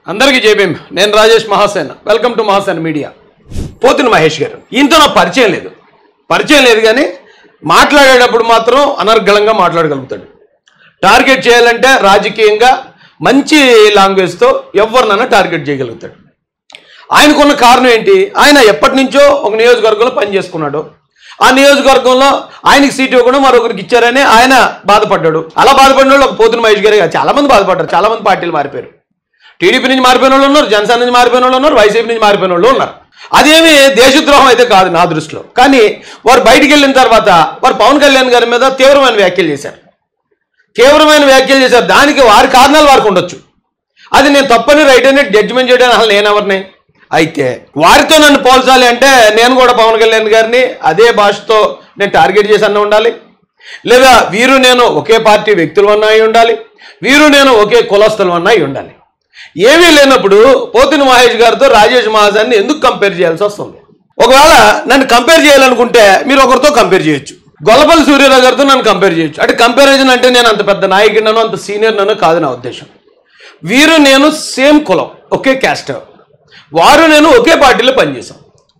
అందరికీ జేబీఎం నేను Rajesh Mahasen welcome to Mahasen media పోతున్న మహేష్ గారు ఈయనతో నాకు పరిచయం లేదు పరిచయం లేదు కానీ మాట్లాడేటప్పుడు మాత్రం అనర్గళంగా మాట్లాడగలుగుతాడు టార్గెట్ చేయాలంటే రాజకీయంగా మంచి లాంగ్వేజ్తో ఎవరినైనా టార్గెట్ చేయగలుగుతాడు ఆయనకున్న కారణం ఏంటి ఆయన ఎప్పటి నుంచో ఒక నియోజకవర్గంలో పనిచేసుకున్నాడు ఆ నియోజకవర్గంలో ఆయనకి సీట్ ఇవ్వకుండా మరొకరికి ఇచ్చారని ఆయన బాధపడ్డాడు అలా బాధపడిన వాళ్ళు ఒక పోతున్న మహేష్ గారే కాదు చాలా మంది బాధపడ్డారు చాలా మంది పార్టీలు మారిపోయారు టీడీపీ నుంచి మారిపోయిన వాళ్ళు ఉన్నారు జనసేన నుంచి మారిపోయిన వాళ్ళు ఉన్నారు వైసీపీ నుంచి మారిపోయిన వాళ్ళు ఉన్నారు అదేమి దేశద్రోహం అయితే కాదు నా దృష్టిలో కానీ వారు బయటికి వెళ్ళిన తర్వాత వారు పవన్ కళ్యాణ్ గారి మీద తీవ్రమైన వ్యాఖ్యలు చేశారు తీవ్రమైన వ్యాఖ్యలు చేశారు దానికి వారి కారణాలు వారికి ఉండొచ్చు అది నేను తప్పని రైట్ అని జడ్జిమెంట్ చేయడానికి అసలు నేను ఎవరిని అయితే వారితో నన్ను పోల్చాలి అంటే నేను కూడా పవన్ కళ్యాణ్ గారిని అదే భాషతో నేను టార్గెట్ చేసి అన్న ఉండాలి లేదా వీరు నేను ఒకే పార్టీ వ్యక్తులు అన్న అయి ఉండాలి వీరు నేను ఒకే కులస్తులు అన్న అయి ఉండాలి ఏమీ లేనప్పుడు పోతిన మహేష్ గారితో రాజేష్ మహాజాన్ని ఎందుకు కంపేర్ చేయాల్సి వస్తుంది ఒకవేళ నన్ను కంపేర్ చేయాలనుకుంటే మీరు ఒకరితో కంపేర్ చేయొచ్చు గొల్లపల్లి సూర్యరావు గారితో నన్ను కంపేర్ చేయొచ్చు అంటే కంపారిజన్ అంటే నేను అంత పెద్ద నాయకుడినో అంత సీనియర్ నన్ను కాదు నా ఉద్దేశం వీరు నేను సేమ్ కులం ఒకే క్యాస్ట్ వారు నేను ఒకే పార్టీలో పనిచేశాం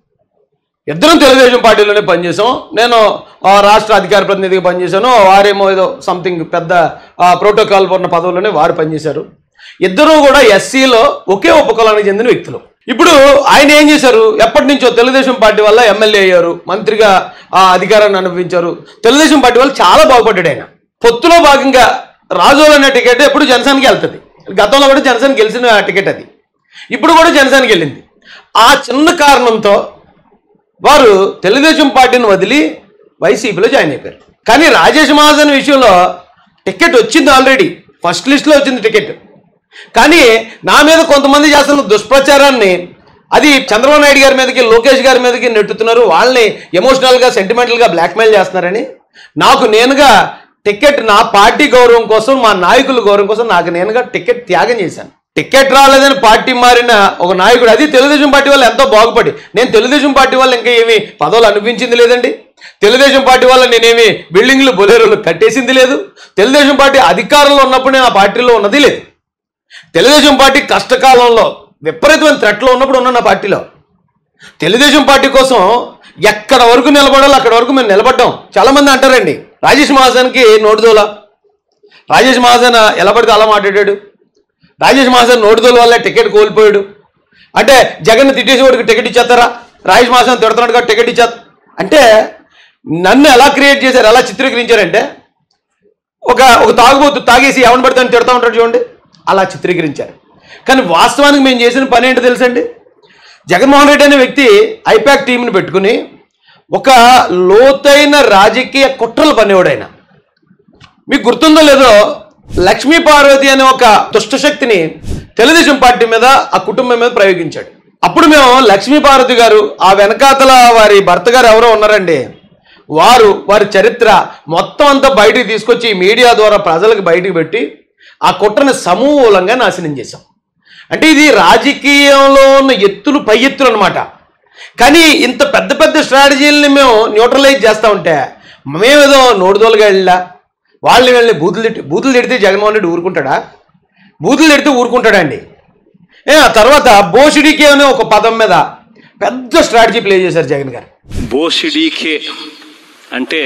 ఇద్దరం తెలుగుదేశం పార్టీలోనే పనిచేసాం నేను ఆ, రాష్ట్ర అధికార ప్రతినిధిగా పనిచేశాను వారేమో ఏదో సంథింగ్ పెద్ద ఆ, ప్రోటోకాల్ ఉన్న పదవుల్లోనే వారు పనిచేశారు ఇద్దరూ కూడా ఎస్సీలో ఒకే ఉపకులానికి చెందిన వ్యక్తులు ఇప్పుడు ఆయన ఏం చేశారు ఎప్పటి నుంచో తెలుగుదేశం పార్టీ వల్ల ఎమ్మెల్యే అయ్యారు మంత్రిగా ఆ అధికారాన్ని అనుభవించారు తెలుగుదేశం పార్టీ వల్ల చాలా బాగుపడ్డాడు ఆయన పొత్తులో భాగంగా రాజోలు అనే టికెట్ ఎప్పుడు జనసేనకి వెళ్తుంది గతంలో కూడా జనసేన గెలిచిన టికెట్ అది ఇప్పుడు కూడా జనసేనకి వెళ్ళింది ఆ చిన్న కారణంతో వారు తెలుగుదేశం పార్టీని వదిలి వైసీపీలో జాయిన్ అయిపోయారు కానీ రాజేష్ మహాజన్ విషయంలో టికెట్ వచ్చింది ఆల్రెడీ ఫస్ట్ లిస్ట్లో వచ్చింది టికెట్ కానీ నా మీద కొంతమంది చేస్తున్న దుష్ప్రచారాన్ని అది చంద్రబాబు నాయుడు గారి మీదకి లోకేష్ గారి మీదకి నెట్టుతున్నారు వాళ్ళని ఎమోషనల్గా సెంటిమెంటల్గా బ్లాక్మెయిల్ చేస్తున్నారని నాకు నేనుగా టికెట్ నా పార్టీ గౌరవం కోసం మా నాయకుల గౌరవం కోసం నాకు నేనుగా టికెట్ త్యాగం చేశాను టికెట్ రాలేదని పార్టీ మారిన ఒక నాయకుడు అది తెలుగుదేశం పార్టీ వల్ల ఎంతో బాగుపడి నేను తెలుగుదేశం పార్టీ వల్ల ఇంకా ఏమి పదవులు అనిపించింది లేదండి తెలుగుదేశం పార్టీ వల్ల నేనేమి బిల్డింగ్లు బొలేరులు కట్టేసింది లేదు తెలుగుదేశం పార్టీ అధికారంలో ఉన్నప్పుడు నేను ఆ పార్టీలో ఉన్నది లేదు తెలుగుదేశం పార్టీ కష్టకాలంలో విపరీతమైన థ్రెట్లో ఉన్నప్పుడు ఉన్న నా పార్టీలో తెలుగుదేశం పార్టీ కోసం ఎక్కడ వరకు నిలబడాలో అక్కడ వరకు మేము నిలబడ్డాం చాలామంది అంటారండి రాజేష్ మహాజన్కి నోటిదోల రాజేష్ మహాజన్ ఎలా పడితే అలా మాట్లాడాడు రాజేష్ మహాజన్ నోటిదోల వల్ల టికెట్ కోల్పోయాడు అంటే జగన్ తిట్టేసి వాడికి టికెట్ ఇచ్చేస్తారా రాజేష్ మహాజన్ తిడుతున్నాడు కాబట్టి టికెట్ ఇచ్చా అంటే నన్ను ఎలా క్రియేట్ చేశారు ఎలా చిత్రీకరించారంటే ఒక ఒక తాగుబోతు తాగేసి ఎవరిని పడితే అని తిడతా ఉంటాడు చూడండి అలా చిత్రీకరించారు కానీ వాస్తవానికి మేము చేసిన పని ఏంటో తెలుసండి జగన్మోహన్ రెడ్డి అనే వ్యక్తి ఐపాక్ టీంని పెట్టుకుని ఒక లోతైన రాజకీయ కుట్రలు పనేవాడు ఆయన మీకు గుర్తుందో లేదో లక్ష్మీ పార్వతి అనే ఒక దుష్టశక్తిని తెలుగుదేశం పార్టీ మీద ఆ కుటుంబం మీద ప్రయోగించాడు అప్పుడు మేము లక్ష్మీ పార్వతి గారు ఆ వెనకాతల వారి భర్త గారు ఎవరో ఉన్నారండి వారు వారి చరిత్ర మొత్తం అంతా బయటికి తీసుకొచ్చి ఈ మీడియా ద్వారా ప్రజలకు బయటికి పెట్టి ఆ కుట్రని సమూలంగా నాశనం చేశాం అంటే ఇది రాజకీయంలో ఉన్న ఎత్తులు పై ఎత్తులు అనమాట కానీ ఇంత పెద్ద పెద్ద స్ట్రాటజీలని మేము న్యూట్రలైజ్ చేస్తూ ఉంటే మేమేదో నోడుదోలుగా వెళ్ళా వాళ్ళని వెళ్ళి బూతులు తిట్టి బూతులు తిడితే జగన్మోహన్ రెడ్డి ఊరుకుంటాడా బూతులు తిడితే ఊరుకుంటాడా అండి ఏ ఆ తర్వాత బోషిడికి అనే ఒక పదం మీద పెద్ద స్ట్రాటజీ ప్లే చేశారు జగన్ గారు బోసిడీకే అంటే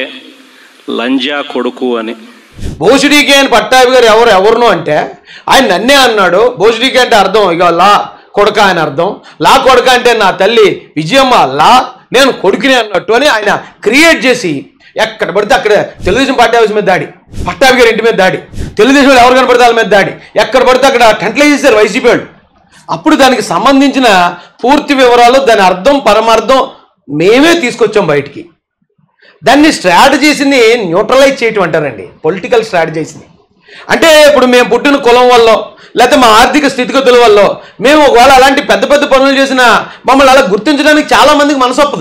లంజా కొడుకు అని బోషుడికి అని పట్టాభి గారు ఎవరు ఎవరును అంటే ఆయన నన్నే అన్నాడు బోషుడికి అంటే అర్థం ఇక లా కొడక అని అర్థం లా కొడక అంటే నా తల్లి విజయమ్మ లా నేను కొడుకునే అన్నట్టు అని ఆయన క్రియేట్ చేసి ఎక్కడ పడితే అక్కడ తెలుగుదేశం పార్టీ హౌస్ మీద దాడి పట్టాభి గారి ఇంటి మీద దాడి తెలుగుదేశం వాళ్ళు ఎవరు కనపడితే వాళ్ళ మీద దాడి ఎక్కడ పడితే అక్కడ టెంట్లైజ్ చేశారు వైసీపీ వాళ్ళు అప్పుడు దానికి సంబంధించిన పూర్తి వివరాలు దాని అర్థం పరమార్థం మేమే తీసుకొచ్చాం బయటికి దాన్ని స్ట్రాటజీస్ని న్యూట్రలైజ్ చేయటం అంటారండి పొలిటికల్ స్ట్రాటజీస్ని అంటే ఇప్పుడు మేము పుట్టిన కులం వల్ల లేకపోతే మా ఆర్థిక స్థితిగతుల వల్ల మేము ఒకవేళ అలాంటి పెద్ద పెద్ద పనులు చేసిన మమ్మల్ని అలా గుర్తించడానికి చాలా మందికి మనసొప్పదు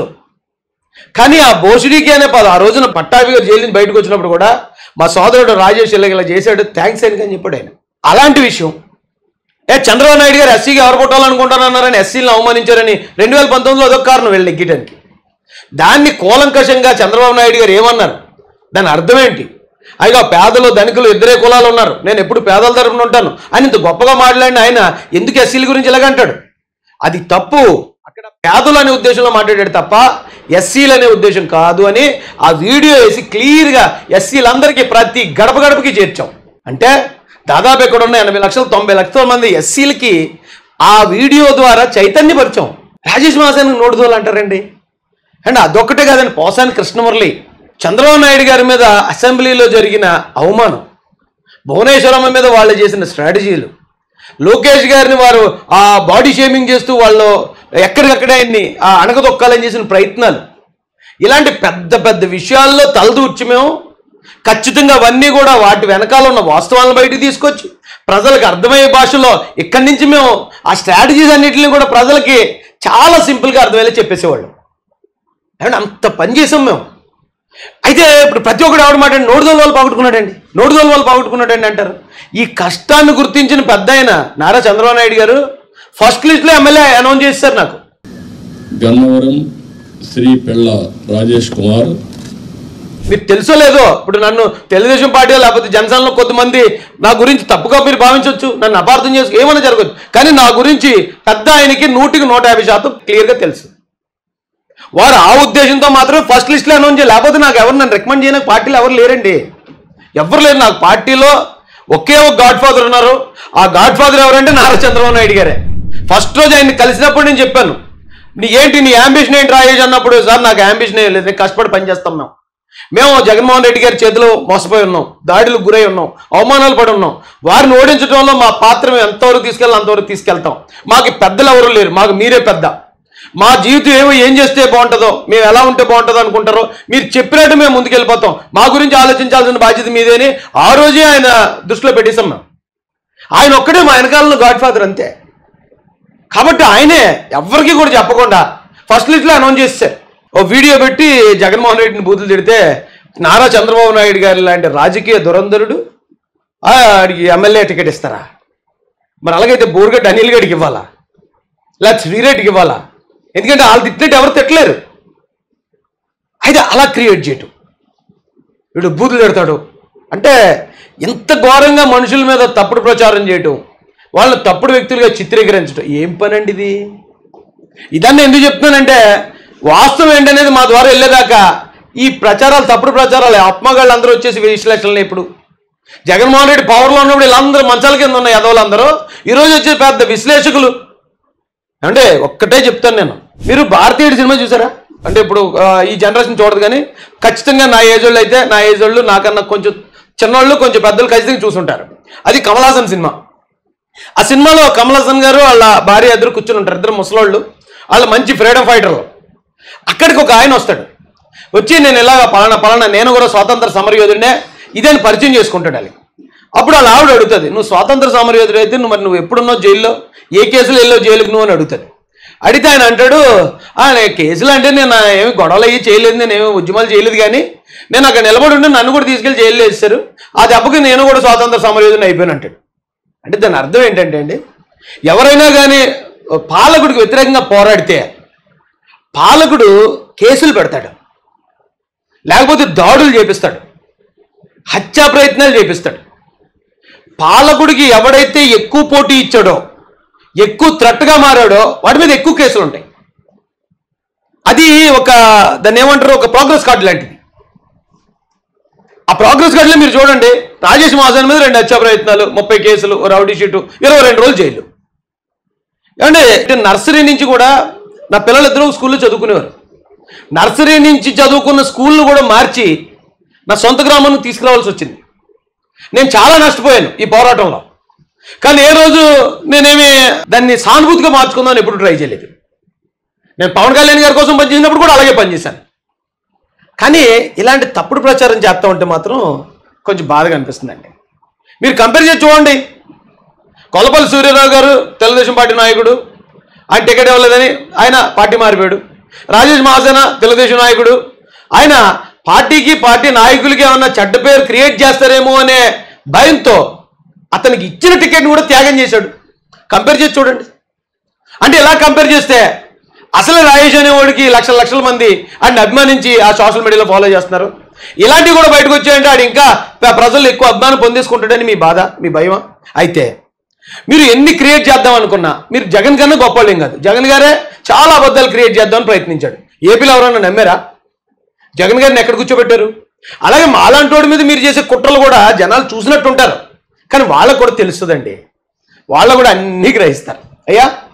కానీ ఆ బోషుడికి అనే పదం ఆ రోజున పట్టాభి గారు జైలు నుంచి బయటకు వచ్చినప్పుడు కూడా మా సోదరుడు రాజేష్ ఇలా ఇలా చేశాడు థ్యాంక్స్ అని కానీ చెప్పాడు ఆయన అలాంటి విషయం ఏ చంద్రబాబు నాయుడు గారు ఎస్సీకి ఎవరు కొట్టాలనుకుంటారన్నారని ఎస్సీలను అవమానించారని రెండు వేల పంతొమ్మిదిలో అదొక కారణం వెళ్ళి నెగ్గడానికి దాన్ని కూలంకషంగా చంద్రబాబు నాయుడు గారు ఏమన్నారు దాని అర్థం ఏంటి అయిగా పేదలు ధనికులు ఇద్దరే కులాలు ఉన్నారు నేను ఎప్పుడు పేదల తరపున ఉంటాను ఆయన ఇంత గొప్పగా మాట్లాడిన ఆయన ఎందుకు ఎస్సీల గురించి ఇలాగ అంటాడు అది తప్పు అక్కడ పేదలు అనే ఉద్దేశంలో మాట్లాడాడు తప్ప ఎస్సీలు అనే ఉద్దేశం కాదు అని ఆ వీడియో వేసి క్లియర్గా ఎస్సీలందరికీ ప్రతి గడప గడపకి చేర్చాం అంటే దాదాపు ఇక్కడ ఉన్న ఎనభై లక్షల తొంభై లక్షల మంది ఎస్సీలకి ఆ వీడియో ద్వారా చైతన్యపరిచాం రాజేష్ మాసానికి నోడుదోలు అంటారండి అండ్ అదొక్కటే కాదండి పోసాని కృష్ణమురళి చంద్రబాబు నాయుడు గారి మీద అసెంబ్లీలో జరిగిన అవమానం భువనేశ్వరమ్మ మీద వాళ్ళు చేసిన స్ట్రాటజీలు లోకేష్ గారిని వారు ఆ బాడీ షేమింగ్ చేస్తూ వాళ్ళు ఎక్కడికక్కడే ఆయన్ని ఆ అణగదొక్కాలని చేసిన ప్రయత్నాలు ఇలాంటి పెద్ద పెద్ద విషయాల్లో తలదూర్చి మేము ఖచ్చితంగా అవన్నీ కూడా వాటి వెనకాల ఉన్న వాస్తవాలను బయటికి తీసుకొచ్చి ప్రజలకు అర్థమయ్యే భాషలో ఇక్కడి నుంచి మేము ఆ స్ట్రాటజీస్ అన్నింటిని కూడా ప్రజలకి చాలా సింపుల్గా అర్థమయ్యేలా చెప్పేసేవాళ్ళం ఏమంటే అంత పని చేసాం మేము అయితే ఇప్పుడు ప్రతి ఒక్కడు ఎవడు మాట నోడుదోలు వాళ్ళు పోగొట్టుకున్నాడండి నోడుదోలు వాళ్ళు పోగొట్టుకున్నాడండి అంటారు ఈ కష్టాన్ని గుర్తించిన పెద్ద ఆయన నారా చంద్రబాబు నాయుడు గారు ఫస్ట్ లిస్ట్లో ఎమ్మెల్యే అనౌన్స్ చేశారు నాకు గన్నవరం శ్రీ పెళ్ళ రాజేష్ కుమార్ మీకు తెలుసో లేదో ఇప్పుడు నన్ను తెలుగుదేశం పార్టీ లేకపోతే జనసేనలో కొంతమంది నా గురించి తప్పుగా మీరు భావించవచ్చు నన్ను అపార్థం చేసుకో ఏమైనా జరగచ్చు కానీ నా గురించి పెద్ద ఆయనకి నూటికి నూట యాభై శాతం క్లియర్గా తెలుసు వారు ఆ ఉద్దేశంతో మాత్రమే ఫస్ట్ లిస్ట్లో అనౌన్స్ చేయాలి లేకపోతే నాకు ఎవరు నన్ను రికమెండ్ చేయడానికి పార్టీలో ఎవరు లేరండి ఎవరు లేరు నాకు పార్టీలో ఒకే ఒక గాడ్ ఫాదర్ ఉన్నారు ఆ గాడ్ ఫాదర్ ఎవరంటే నారా చంద్రబాబు నాయుడు గారే ఫస్ట్ రోజు ఆయన్ని కలిసినప్పుడు నేను చెప్పాను నీ ఏంటి నీ అంబిషన్ ఏంటి రాయేజ్ అన్నప్పుడు సార్ నాకు అంబిషన్ ఏం లేదు నేను కష్టపడి పని చేస్తాం మేము మేము జగన్మోహన్ రెడ్డి గారి చేతిలో మోసపోయి ఉన్నాం దాడులకు గురై ఉన్నాం అవమానాలు పడి ఉన్నాం వారిని ఓడించడంలో మా పాత్ర మేము ఎంతవరకు తీసుకెళ్ళాలి అంతవరకు తీసుకెళ్తాం మాకు పెద్దలు ఎవరు లేరు మాకు మీరే పెద్ద మా జీవితం ఏమో ఏం చేస్తే బాగుంటుందో మేము ఎలా ఉంటే బాగుంటుందో అనుకుంటారో మీరు చెప్పినట్టు మేము ముందుకెళ్ళిపోతాం మా గురించి ఆలోచించాల్సిన బాధ్యత మీదేని ఆ రోజే ఆయన దృష్టిలో పెట్టేశాం మేము ఆయన ఒక్కడే మా వెనకాలలో గాడ్ ఫాదర్ అంతే కాబట్టి ఆయనే ఎవరికి కూడా చెప్పకుండా ఫస్ట్ లిస్ట్లో అనౌన్స్ చేశారు ఓ వీడియో పెట్టి జగన్మోహన్ రెడ్డిని బూతులు తిడితే నారా చంద్రబాబు నాయుడు గారి లాంటి రాజకీయ దురంధరుడు ఆ, ఆడికి ఎమ్మెల్యే టికెట్ ఇస్తారా మరి అలాగైతే బోర్గడ్డ అనిల్ గడికి ఇవ్వాలా లేదా శ్రీరెడ్డికి ఇవ్వాలా ఎందుకంటే వాళ్ళు తిట్టినట్టు ఎవరు తిట్టలేరు అయితే అలా క్రియేట్ చేయటం వీడు బూతులు తిడతాడు అంటే ఇంత ఘోరంగా మనుషుల మీద తప్పుడు ప్రచారం చేయటం వాళ్ళని తప్పుడు వ్యక్తులుగా చిత్రీకరించడం ఏం పని అండి ఇది ఇదన్నీ ఎందుకు చెప్తున్నానంటే వాస్తవం ఏంటనేది మా ద్వారా వెళ్ళేదాకా ఈ ప్రచారాలు తప్పుడు ప్రచారాలు ఆత్మగాళ్ళు అందరూ వచ్చేసి విశ్లేషణలు ఇప్పుడు జగన్మోహన్ రెడ్డి పవర్లో ఉన్నప్పుడు వీళ్ళందరూ మంచాల కింద ఉన్న యదవులందరూ ఈరోజు వచ్చే పెద్ద విశ్లేషకులు అంటే ఒక్కటే చెప్తాను నేను మీరు భారతీయుడి సినిమా చూసారా అంటే ఇప్పుడు ఆ, ఈ జనరేషన్ చూడదు కానీ ఖచ్చితంగా నా ఏజ్ వాళ్ళు అయితే నా ఏజ్ వాళ్ళు నాకన్నా కొంచెం చిన్నోళ్ళు కొంచెం పెద్దలు ఖచ్చితంగా చూసుంటారు అది కమల్ హాసన్ సినిమా ఆ సినిమాలో కమల్ హాసన్ గారు వాళ్ళ భార్య ఎదురు కూర్చుని ఉంటారు ఇద్దరు ముసలోళ్ళు వాళ్ళు మంచి ఫ్రీడమ్ ఫైటర్లు అక్కడికి ఒక ఆయన వస్తాడు వచ్చి నేను ఇలాగ పలానా పలానా నేను కూడా స్వాతంత్ర సమరయోధుడినే ఇదని పరిచయం చేసుకుంటాడు అది అప్పుడు వాళ్ళ ఆవిడ అడుగుతుంది నువ్వు స్వాతంత్ర సమరయోధుడు అయితే నువ్వు మరి నువ్వు ఎప్పుడున్నావు జైల్లో ఏ కేసులు వెళ్ళావు జైలుకు నువ్వు అని అడుగుతాడు అడిగితే ఆయన అంటాడు "ఆ, నేను కేసులు అంటే నేను ఏమి గొడవలు అయ్యి చేయలేదు నేను ఏమి ఉద్యమాలు చేయలేదు కానీ నేను అక్కడ నిలబడి ఉండి నన్ను కూడా తీసుకెళ్ళి జైల్లో వేస్తారు ఆ దెబ్బకి నేను కూడా స్వాతంత్ర సమరయోధుని అయిపోయాను అంటాడు అంటే దాని అర్థం ఏంటంటే అండి ఎవరైనా కానీ పాలకుడికి వ్యతిరేకంగా పోరాడితే పాలకుడు కేసులు పెడతాడు లేకపోతే దాడులు చేపిస్తాడు హత్యా ప్రయత్నాలు చేపిస్తాడు పాలకుడికి ఎవడైతే ఎక్కువ పోటీ ఇచ్చాడో ఎక్కువ థ్రెట్గా మారాడో వాడి మీద ఎక్కువ కేసులు ఉంటాయి అది ఒక దాన్ని ఏమంటారు ఒక ప్రోగ్రెస్ కార్డు లాంటిది ఆ ప్రోగ్రెస్ కార్డులో మీరు చూడండి రాజేష్ మహాజన్ మీద రెండు హత్యా ప్రయత్నాలు ముప్పై కేసులు ఓ రౌడీ షీటు ఇరవై రెండు రోజులు జైలు ఏమంటే అంటే నర్సరీ నుంచి కూడా నా పిల్లలిద్దరూ స్కూల్లో చదువుకునేవారు నర్సరీ నుంచి చదువుకున్న స్కూల్ను కూడా మార్చి నా సొంత గ్రామానికి తీసుకురావాల్సి వచ్చింది నేను చాలా నష్టపోయాను ఈ పోరాటంలో కానీ ఏ రోజు నేనేమి దాన్ని సానుభూతిగా మార్చుకుందామని ఎప్పుడు ట్రై చేయలేదు నేను పవన్ కళ్యాణ్ గారి కోసం పనిచేసినప్పుడు కూడా అలాగే పనిచేశాను కానీ ఇలాంటి తప్పుడు ప్రచారం చేస్తూ ఉంటే మాత్రం కొంచెం బాధగా అనిపిస్తుందండి మీరు కంపేర్ చేసి చూడండి కొలపల్లి సూర్యరావు గారు తెలుగుదేశం పార్టీ నాయకుడు ఆయన టికెట్ ఇవ్వలేదని ఆయన పార్టీ మారిపోయాడు రాజేష్ మహాసేన తెలుగుదేశం నాయకుడు ఆయన పార్టీకి పార్టీ నాయకులకి ఏమన్నా చెడ్డ పేరు క్రియేట్ చేస్తారేమో అనే భయంతో అతనికి ఇచ్చిన టికెట్ని కూడా త్యాగం చేశాడు కంపేర్ చేసి చూడండి అంటే ఇలా కంపేర్ చేస్తే అసలు రాజేష్ అనేవాడికి లక్షల లక్షల మంది ఆయన అభిమానించి ఆ సోషల్ మీడియాలో ఫాలో చేస్తున్నారు ఇలాంటివి కూడా బయటకు వచ్చాయంటే ఆడు ఇంకా ప్ర- ప్రజలు ఎక్కువ అభిమానం పొందేసుకుంటాడని మీ బాధ మీ భయమా అయితే మీరు ఎన్ని క్రియేట్ చేద్దాం అనుకున్నా మీరు జగన్ కన్నా గొప్పవాళ్ళేం కాదు జగన్ గారే చాలా అబద్ధాలు క్రియేట్ చేద్దామని ప్రయత్నించాడు ఏపీలో ఎవరన్నా నమ్మారా జగన్ గారిని ఎక్కడ కూర్చోబెట్టారు అలాగే మాలాంటోడి మీద మీరు చేసే కుట్రలు కూడా జనాలు చూసినట్టు ఉంటారు కానీ వాళ్ళకు కూడా తెలుస్తుందండి వాళ్ళు కూడా అన్నీ గ్రహిస్తారు అయ్యా